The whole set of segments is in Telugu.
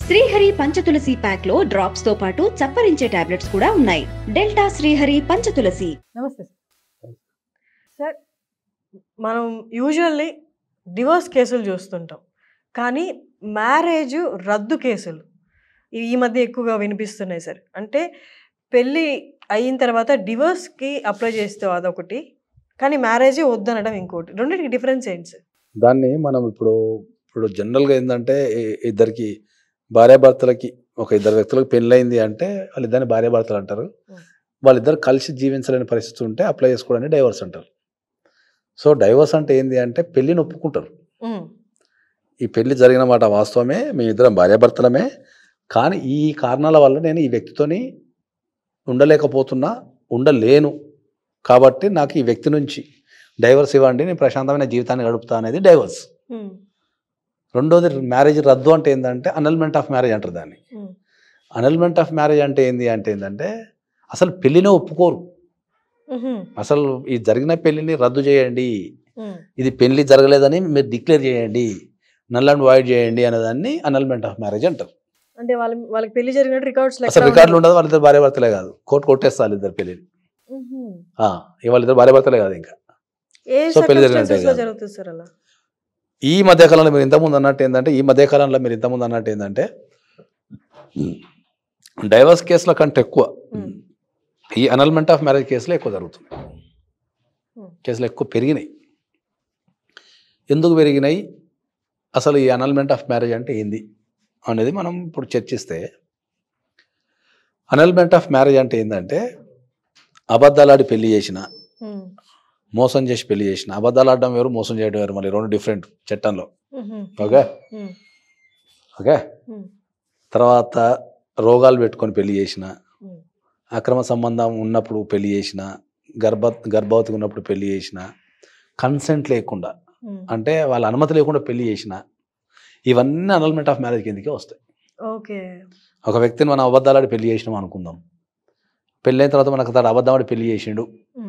శ్రీహరి పంచతులసి ప్యాక్ లో డ్రాప్స్ తో పాటు చప్పరించే టాబ్లెట్స్ కూడా ఉన్నాయి డెల్టా శ్రీహరి పంచతులసి నమస్తే సార్ సార్ మనం యూజువల్లీ డివోర్స్ కేసులు చూస్తుంటాం కానీ మ్యారేజ్ రద్దు కేసులు ఈ- ఈ మధ్య ఎక్కువగా వినిపిస్తున్నాయి సార్ అంటే పెళ్ళి అయిన తర్వాత డివోర్స్కి అప్లై చేస్తే అదొకటి కానీ మ్యారేజే వద్దనడం ఇంకోటి రెండింటికి డిఫరెన్స్ ఏంటి సార్ దాన్ని మనం ఇప్పుడు ఇప్పుడు జనరల్గా ఏంటంటే ఇ- ఇద్దరికి భార్యాభర్తలకి ఒక ఇద్దరు వ్యక్తులకు పెళ్ళయింది అంటే వాళ్ళిద్దరిని భార్యాభర్తలు అంటారు Hmm. వాళ్ళిద్దరు కలిసి జీవించలేని పరిస్థితి ఉంటే అప్లై చేసుకోవడానికి డైవర్స్ అంటారు సో డైవర్స్ అంటే ఏంది అంటే పెళ్ళిని ఒప్పుకుంటారు ఉమ్, ఈ పెళ్లి జరిగిన మాట వాస్తవమే మేమిద్దరం భార్యాభర్తలమే కానీ ఈ కారణాల వల్ల నేను ఈ వ్యక్తితోని ఉండలేకపోతున్నా ఉండలేను కాబట్టి నాకు ఈ వ్యక్తి నుంచి డైవర్స్ ఇవ్వండి నేను ప్రశాంతమైన జీవితాన్ని గడుపుతా అనేది డైవర్స్ ఉమ్, రెండోది మ్యారేజ్ రద్దు అంటే ఏంటంటే అనల్మెంట్ ఆఫ్ మ్యారేజ్ అంటారు దాన్ని ఉమ్, అనల్మెంట్ ఆఫ్ మ్యారేజ్ అంటే ఏంది అంటే ఏంటంటే అసలు పెళ్ళినే ఒప్పుకోరు ఉహుం, అసలు ఈ జరిగిన పెళ్ళిని రద్దు చేయండి ఉమ్, ఇది పెళ్లి జరగలేదని మీరు డిక్లేర్ చేయండి నల్ అండ్ వాయిడ్ చేయండి అనేదాన్ని అనల్మెంట్ ఆఫ్ మ్యారేజ్ అంటారు అంటే వాళ్ళ వాళ్ళకి పెళ్లి జరిగినట్టు రికార్డ్స్ అసలు రికార్డులు ఉండదు వాళ్ళిద్దరు భార్యాభర్తలే కాదు కోర్టు కొట్టేస్తారు ఇద్దరు పెళ్ళిని ఆ, ఇక వాళ్ళిద్దరు భార్యాభర్తలే కాదు ఇంకా ఏ సో పెళ్లి జరిగినట్టే circumstances లో కాదు. జరుగుతుంది సార్ అలా ఈ మధ్యకాలంలో మీరు ఇంతకుముందు అన్నట్టు ఏంటంటే ఈ మధ్యకాలంలో మీరు ఇంతకుముందు అన్నట్టు ఏంటంటే డైవర్స్ కేసుల కంటే ఎక్కువ Hmm. ఈ అనల్మెంట్ ఆఫ్ మ్యారేజ్ కేసులు ఎక్కువ జరుగుతుంది Hmm. కేసులు ఎక్కువ పెరిగినాయి ఎందుకు పెరిగినాయి అసలు ఈ అనల్మెంట్ ఆఫ్ మ్యారేజ్ అంటే ఏంది అనేది మనం ఇప్పుడు చర్చిస్తే అనల్మెంట్ ఆఫ్ మ్యారేజ్ అంటే ఏంటంటే అబద్ధాలాడి పెళ్లి చేసిన ఉమ్, మోసం చేసి పెళ్లి చేసిన అబద్ధాలు ఆడడం వేరు మోసం చేయడం వేరు మళ్ళీ రెండు డిఫరెంట్ చట్టంలో ఉహుం, ఓకే ఉమ్, ఓకే ఉమ్, తర్వాత రోగాలు పెట్టుకొని పెళ్లి చేసిన ఉమ్, అక్రమ సంబంధం ఉన్నప్పుడు పెళ్లి చేసిన గర్భ గర్భవతి ఉన్నప్పుడు పెళ్లి చేసిన కన్సెంట్ లేకుండా ఉమ్. అంటే వాళ్ళ అనుమతి లేకుండా పెళ్లి చేసిన ఇవన్నీ అనల్మెంట్ ఆఫ్ మ్యారేజ్ కిందకే వస్తాయి ఓకే ఒక వ్యక్తిని మనం అబద్ధాలాడి పెళ్లి చేసినాం అనుకుందాం పెళ్ళైన తర్వాత మనకు తను అబద్ధమాడి పెళ్లి చేసిండు ఉమ్,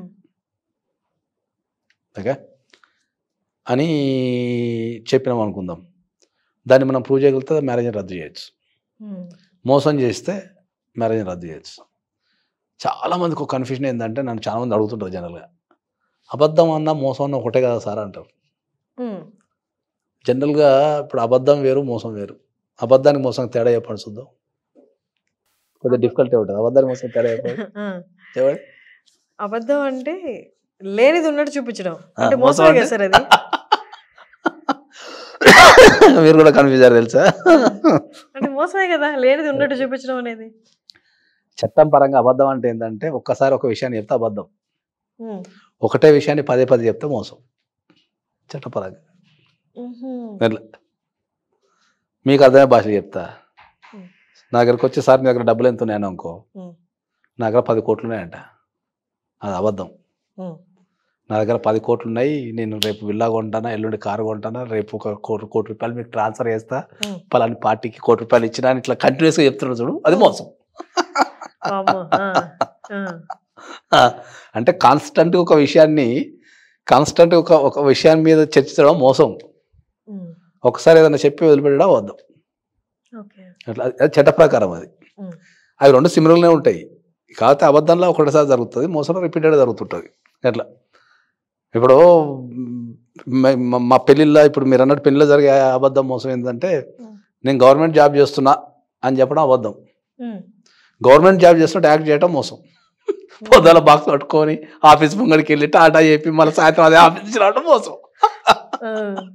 ఓకే అని చెప్పినాం అనుకుందాం దాన్ని మనం ప్రూవ్ చేయగలిగితే మ్యారేజ్ని రద్దు చేయొచ్చు ఉమ్, మోసం చేస్తే మ్యారేజ్ని రద్దు చేయొచ్చు చాలా మందికి ఒక కన్ఫ్యూజన్ ఏంటంటే నన్ను చాలా మంది అడుగుతుంటారు జనరల్గా అబద్ధం అన్నా మోసం అన్న ఒకటే కదా సార్ అంటారు ఉమ్. జనరల్గా ఇప్పుడు అబద్ధం వేరు మోసం వేరు అబద్ధానికి మోసం తేడా చెప్పండి చూద్దాం కొద్దిగా డిఫికల్టీ ఉంటుంది అబద్ధానికి మోసం తేడా చెప్పండి ఆ, చెప్పండి అబద్ధం అంటే లేనిది ఉన్నట్టు చూపించడం ఆ, అంటే మోసం మోసం అంటే? కదా సార్ అది మీరు కూడా కన్ఫ్యూజ్ అయ్యారు తెలుసా అంటే మోసమే కదా లేనిది ఉన్నట్టు చూపించడం అనేది చట్టం పరంగా అబద్ధం అంటే ఏంటంటే ఒక్కసారి ఒక విషయాన్ని చెప్తే అబద్ధం ఉమ్, ఒకటే విషయాన్ని పదే పదే చెప్తే మోసం చట్టపరంగా ఉహుం, ఎట్లా మీకు అర్థమే భాష చెప్తా Hmm. నా దగ్గరకు వచ్చి సార్ మీ దగ్గర డబ్బులు ఎంత ఉన్నాయని అనుకో Hmm. నా దగ్గర పది కోట్లు ఉన్నాయంట అది అబద్ధం ఉమ్, నా దగ్గర పది కోట్లు ఉన్నాయి నేను రేపు విల్లా కొంటానా ఎల్లుండి కారు కొంటానా రేపు ఒక కోటి కోటి రూపాయలు మీకు ట్రాన్స్ఫర్ చేస్తా ఉమ్. పలాని పార్టీకి కోటి రూపాయలు ఇచ్చినా అని ఇట్లా కంటిన్యూస్గా చెప్తున్నాడు చూడు అది మోసం వామ్మో, ఆ, ఆ, ఆ, అంటే కాన్స్టెంట్ ఒక విషయాన్ని కాన్స్టెంట్ ఒక ఒక విషయాన్ని మీద చర్చించడం మోసం ఉమ్, ఒకసారి ఏదైనా చెప్పి వదిలిపెట్టడం అబద్ధం ఓకే అట్లా అది చట్ట ప్రకారం అది ఉమ్, అవి రెండు సిమిలర్గానే ఉంటాయి కాకపోతే అబద్ధంలో ఒకటిసారి జరుగుతుంది మోసంలో రిపీటెడ్ జరుగుతుంటుంది ఎట్లా ఇప్పుడు మ- మ- మా పెళ్ళిళ్ళ ఇప్పుడు మీరు అన్నట్టు పెళ్ళిలో జరిగే అబద్ధం మోసం ఏంటంటే ఉమ్, నేను గవర్నమెంట్ జాబ్ చేస్తున్నా అని చెప్పడం అబద్ధం ఉమ్, గవర్నమెంట్ జాబ్ చేస్తున్నట్టు యాక్ట్ చేయడం మోసం పొద్దుల బాక్స్ పట్టుకొని ఆఫీస్ ముంగడికి వెళ్ళి టాటా చెప్పి మళ్ళీ సాయంత్రం అదే ఆఫీస్ నుంచి రావడం మోసం ఆ,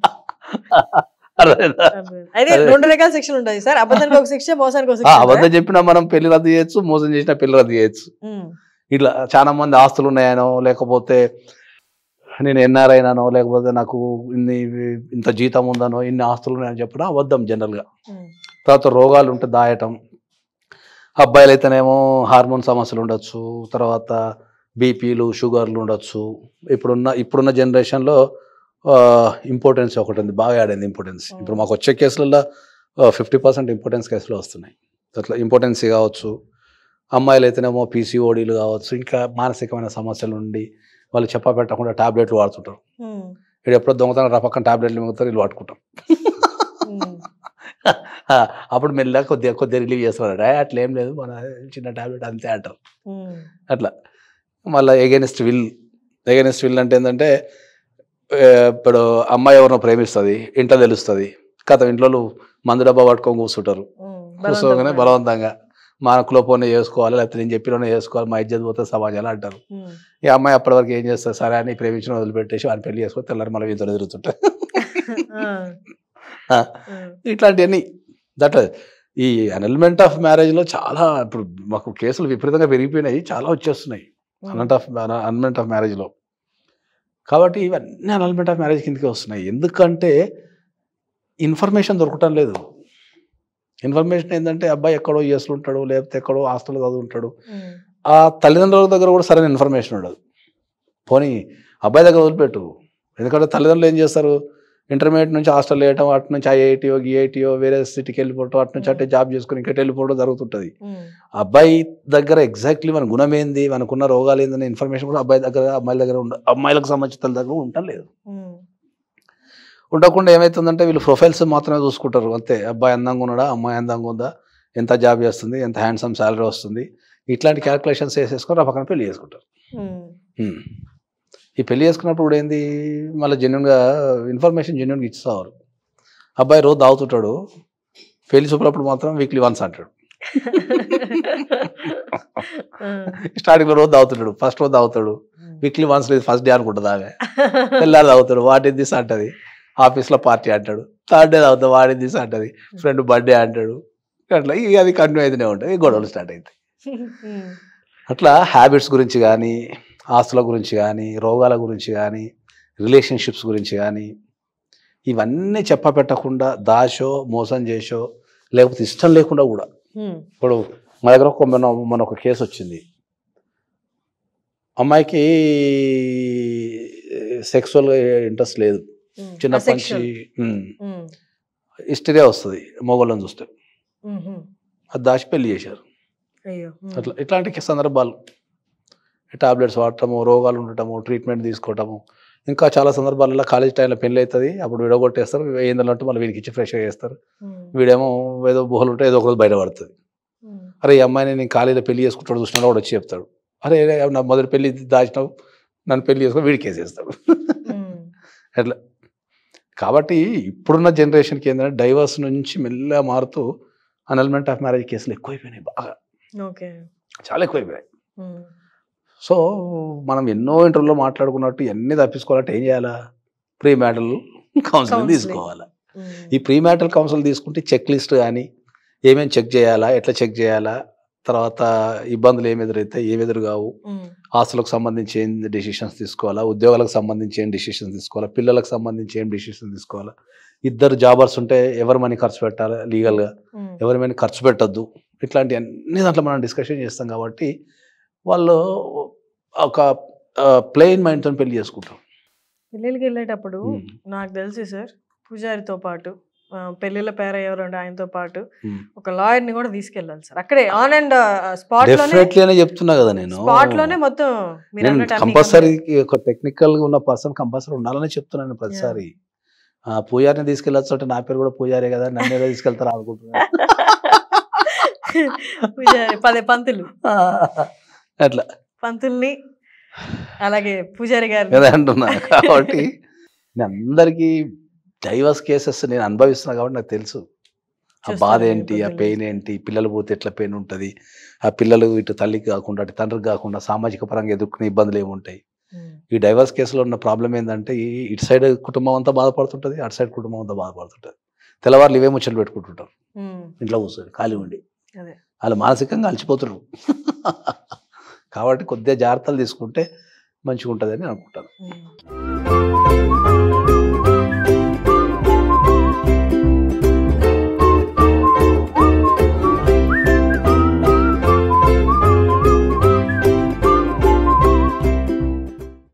అర్థమైందా? అర్థమైంది. అయితే అదే. రెండు రకాల శిక్షలు ఉంటాయి సార్ అబద్ధానికి ఒక శిక్ష మోసానికి ఒక ఆ, శిక్ష అబద్ధం చెప్పినా మనం పెళ్లి రద్దు చేయొచ్చు మోసం చేసినా పెళ్లి రద్దు చేయొచ్చు ఉమ్, ఇట్లా చాలా మంది ఆస్తులు ఉన్నాయనో లేకపోతే నేను ఎన్ఆర్ అయినానో లేకపోతే నాకు ఇన్ని ఇంత జీతం ఉందనో ఇన్ని ఆస్తులు ఉన్నాయని చెప్పడం అబద్ధం జనరల్గా ఉమ్, తర్వాత రోగాలు ఉంటే దాయటం అబ్బాయిలు అయితేనేమో హార్మోన్ సమస్యలు ఉండొచ్చు తర్వాత బీపీలు షుగర్లు ఉండొచ్చు ఇప్పుడున్న ఇప్పుడున్న జనరేషన్లో ఇంపార్టెన్స్ ఒకటి ఉంది బాగా ఆడింది ఇంపార్టెన్స్ ఇప్పుడు మాకు వచ్చే కేసులలో ఫిఫ్టీ పర్సెంట్ ఇంపార్టెన్స్ కేసులు వస్తున్నాయి అట్లా ఇంపార్టెన్సీ కావచ్చు అమ్మాయిలు అయితేనేమో పీసీఓడీలు కావచ్చు ఇంకా మానసికమైన సమస్యలు ఉండి వాళ్ళు చెప్ప పెట్టకుండా టాబ్లెట్లు వాడుతుంటారు ఉమ్, ఇక్కడ ఎప్పుడో దొంగతనం రా పక్కన టాబ్లెట్లు మిగుతారు వీళ్ళు పట్టుకుంటాం ఉమ్, ఆ, అప్పుడు మెల్లగా కొద్దిగా కొద్దిగా రిలీవ్ చేస్తున్నాడు "ఏ, అట్లా ఏం లేదు మన చిన్న టాబ్లెట్ అంతే అంటారు ఉమ్, అట్లా మళ్ళీ ఎగెనిస్ట్ విల్ ఎగెనిస్ట్ విల్ అంటే ఏంటంటే ఆ, ఇప్పుడు అమ్మాయి ఎవరినో ప్రేమిస్తుంది ఇంట్లో తెలుస్తుంది కథ ఇంట్లో మందు డబ్బా పట్టుకొని కూర్చుంటారు ఉమ్, కూర్చోగానే బలవంతంగా. బలవంతంగా మనకులో పోనే చేసుకోవాలి లేకపోతే నేను చెప్పినోనే చేసుకోవాలి మా ఇజ్జత్ పోతే సమాజాలు అంటారు ఉమ్, ఈ అమ్మాయి అప్పటి వరకు ఏం చేస్తారు సరే అని ప్రేమించిన వదిలిపెట్టేసి వాడిని పెళ్లి చేసుకొని తెల్లారి మళ్ళీ వీధిలో తిరుగుతుంటారు ఆ, ఆ, ఆ, ఇట్లాంటివన్నీ దట్ ఈ అనల్మెంట్ ఆఫ్ మ్యారేజ్లో చాలా ఇప్పుడు మాకు కేసులు విపరీతంగా పెరిగిపోయినాయి చాలా వచ్చేస్తున్నాయి ఉమ్, అనల్ట్ ఆఫ్ అనల్మెంట్ ఆఫ్ మ్యారేజ్లో కాబట్టి ఇవన్నీ అనల్మెంట్ ఆఫ్ మ్యారేజ్ కిందకి వస్తున్నాయి ఎందుకంటే ఇన్ఫర్మేషన్ దొరకటం లేదు ఇన్ఫర్మేషన్ ఏంటంటే అబ్బాయి ఎక్కడో యూఎస్లో ఉంటాడు లేకపోతే ఎక్కడో హాస్టల్లో చదువుంటాడు ఉమ్, ఆ తల్లిదండ్రుల దగ్గర కూడా సరైన ఇన్ఫర్మేషన్ ఉండదు పోనీ అబ్బాయి దగ్గర వదిలిపెట్టు ఎందుకంటే తల్లిదండ్రులు ఏం చేస్తారు ఇంటర్మీడియట్ నుంచి హాస్టల్ వేయటం అటు నుంచి ఐఐటియో గిఐటియో వేరే సిటీకి వెళ్ళిపోవటం అటు నుంచి అటే జాబ్ చేసుకుని ఇంకటి వెళ్ళిపోవడం జరుగుతుంటుంది ఉమ్, అబ్బాయి దగ్గర ఎగ్జాక్ట్లీ మన గుణం ఏంది మనకున్న రోగాలు ఏందనే ఇన్ఫర్మేషన్ కూడా అబ్బాయి దగ్గర అమ్మాయిల దగ్గర ఉండ అమ్మాయిలకు సంబంధించిన తల్లి దగ్గర ఉండటం లేదు ఉమ్, ఉండకుండా ఏమవుతుందంటే వీళ్ళు ప్రొఫైల్స్ మాత్రమే చూసుకుంటారు అంతే అబ్బాయి అందంగా ఉన్నాడా అమ్మాయి అందంగా ఉందా ఎంత జాబ్ చేస్తుంది ఎంత హ్యాండ్సమ్ శాలరీ వస్తుంది ఇట్లాంటి క్యాల్కులేషన్స్ వేసేసుకొని ఆ పక్కన పెళ్లి చేసుకుంటారు ఉమ్, ఉమ్. ఈ పెళ్లి చేసుకున్నప్పుడు కూడా ఏంది మళ్ళీ జెన్యున్గా ఇన్ఫర్మేషన్ జెన్యున్గా ఇచ్చేవారు అబ్బాయి రోజు తాగుతుంటాడు పెళ్లి చూపులప్పుడు మాత్రం వీక్లీ వన్స్ అంటాడు ఆ, స్టార్టింగ్లో రోజు తాగుతుంటాడు ఫస్ట్ రోజు తాగుతాడు వీక్లీ వన్స్ లేదు ఫస్ట్ డే అనుకుంటుంది ఆమె తెల్లారి తాగుతాడు వాటి దిస్ అంటది ఆఫీస్లో పార్టీ అంటాడు థర్డ్ డే తాగుతాడు వాడి దిస్ అంటది ఫ్రెండ్ బర్త్డే అంటాడు అట్లా ఇక అది కంటిన్యూ అవుతూనే ఉంటుంది ఈ గొడవలు స్టార్ట్ అవుతాయి ఉమ్, అట్లా హ్యాబిట్స్ గురించి కానీ ఆస్తుల గురించి కానీ రోగాల గురించి కానీ రిలేషన్షిప్స్ గురించి కానీ ఇవన్నీ చెప్పపెట్టకుండా దాచో మోసం చేసో లేకపోతే ఇష్టం లేకుండా కూడా ఉమ్, ఇప్పుడు మా దగ్గర ఒక మన మన ఒక కేసు వచ్చింది అమ్మాయికి సెక్సువల్ ఇంట్రెస్ట్ లేదు ఉమ్, చిన్నప్పటి నుంచి asexual. ఉమ్, ఉమ్, హిస్టరీయే వస్తుంది మొగోళ్ళని చూస్తే ఉమ్, ఉమ్, అది దాచి పెళ్లి చేశారు అయ్యో ఉమ్, అట్లా ఇట్లాంటి సందర్భాలు టాబ్లెట్స్ వాడటము రోగాలు ఉండటము ట్రీట్మెంట్ తీసుకోవటము ఇంకా చాలా సందర్భాలలో కాలేజ్ టైంలో పెళ్ళి అవుతుంది అప్పుడు విడగొట్టేస్తారు ఏందంటే మళ్ళీ వీడికి ఇచ్చి ఫ్రెష్గా చేస్తారు ఉమ్, వీడేమో ఏదో బుహలు ఉంటే ఏదో ఒకరోజు బయటపడుతుంది ఉమ్, అరే ఈ అమ్మాయిని నేను కాలేజీలో పెళ్లి చేసుకుంటాడు చూసినా కూడా వచ్చి చెప్తాడు అరే రే, నా మొదటి పెళ్లి దాచినావు నన్ను పెళ్లి చేసుకుని వీడికి వేసేస్తాడు ఉమ్, అట్లా కాబట్టి ఇప్పుడున్న జనరేషన్కి ఏంటంటే డైవర్స్ నుంచి మెల్లగా మారుతూ అనల్మెంట్ ఆఫ్ మ్యారేజ్ కేసులు ఎక్కువైపోయినాయి బాగా ఓకే చాలా ఎక్కువైపోయాయి ఉమ్, సో మనం ఎన్నో ఇంటర్వ్యూలో మాట్లాడుకున్నట్టు ఎన్ని తప్పించుకోవాలంటే ఏం చేయాలా ప్రీ మ్యాటల్ కౌన్సిలింగ్ Counseling. తీసుకోవాలా ఉమ్, ఈ ప్రీ మ్యాటల్ కౌన్సిల్ తీసుకుంటే చెక్ లిస్ట్ కానీ ఏమేమి చెక్ చేయాలా ఎట్లా చెక్ చేయాలా తర్వాత ఇబ్బందులు ఏమి ఎదురైతాయి ఏమి ఎదురు కావు ఉమ్, ఆస్తులకు సంబంధించి ఏం డెసిషన్స్ తీసుకోవాలా ఉద్యోగాలకు సంబంధించి ఏం డెసిషన్స్ తీసుకోవాలా పిల్లలకు సంబంధించి ఏం డెసిషన్స్ తీసుకోవాలా ఇద్దరు జాబర్స్ ఉంటే ఎవరి మనీ ఖర్చు పెట్టాలి లీగల్గా ఉమ్, ఎవరి మనీ ఖర్చు పెట్టద్దు ఇట్లాంటి అన్ని దాంట్లో మనం డిస్కషన్ చేస్తాం కాబట్టి వాళ్ళు ఒక ప్లెయిన్ మైండ్తో పెళ్లి చేసుకుంటారు పెళ్ళిళ్ళకి వెళ్ళేటప్పుడు ఉమ్, నాకు తెలిసి సార్ పూజారితో పాటు ఆ, పెళ్ళిళ్ళ పేర ఎవరండి ఆయనతో పాటు ఉమ్. ఒక లాయర్ ని కూడా తీసుకెళ్ళాలి సార్ అక్కడే ఆన్ అండ్ స్పాట్ లోనే డెఫినెట్లీ అనే చెప్తున్నా కదా నేను స్పాట్ లోనే మొత్తం మీరు నేను అన్నట్టు అన్ని కంపల్సరీ ఒక టెక్నికల్ గా ఉన్న పర్సన్ కంపల్సరీ ఉండాలని చెప్తున్నాను ప్రతిసారి ఆ పూజారిని తీసుకెళ్ళచ్చు అంటే నా పేరు కూడా పూజారే కదా నన్ను ఏదో తీసుకెళ్తారా అనుకుంటున్నా పూజారి పదే పంతులు అట్లా పంతుల్ని అలాగే పూజారి గారిని అదే అంటున్నా కాబట్టి నేను అందరికీ డైవర్స్ కేసెస్ నేను అనుభవిస్తున్నా కాబట్టి నాకు తెలుసు ఆ చూస్తాను బాధ మీరు ఏంటి ఆ పొద్దున్న పెయిన్ ఏంటి పిల్లలు పుడితే ఎట్లా పెయిన్ ఉంటుంది ఆ పిల్లలు ఇటు తల్లికి కాకుండా అటు తండ్రికి కాకుండా సామాజిక పరంగా ఎదుర్కొనే ఇబ్బందులు ఏముంటాయి ఉమ్, ఈ డైవర్స్ కేసులో ఉన్న ప్రాబ్లం ఏంటంటే ఈ ఇటు సైడ్ కుటుంబం అంతా బాధపడుతుంటుంది అటు సైడ్ కుటుంబం అంతా బాధపడుతుంటుంది తెల్లవారులు ఇవే ముచ్చట్లు పెట్టుకుంటుంటారు ఉమ్, ఇంట్లో కూర్చొని ఖాళీ ఉండి అదే వాళ్ళు మానసికంగా అలసిపోతున్నారు కాబట్టి కొద్దిగా జాగ్రత్తలు తీసుకుంటే మంచిగా ఉంటుందని అనుకుంటాను ఉమ్.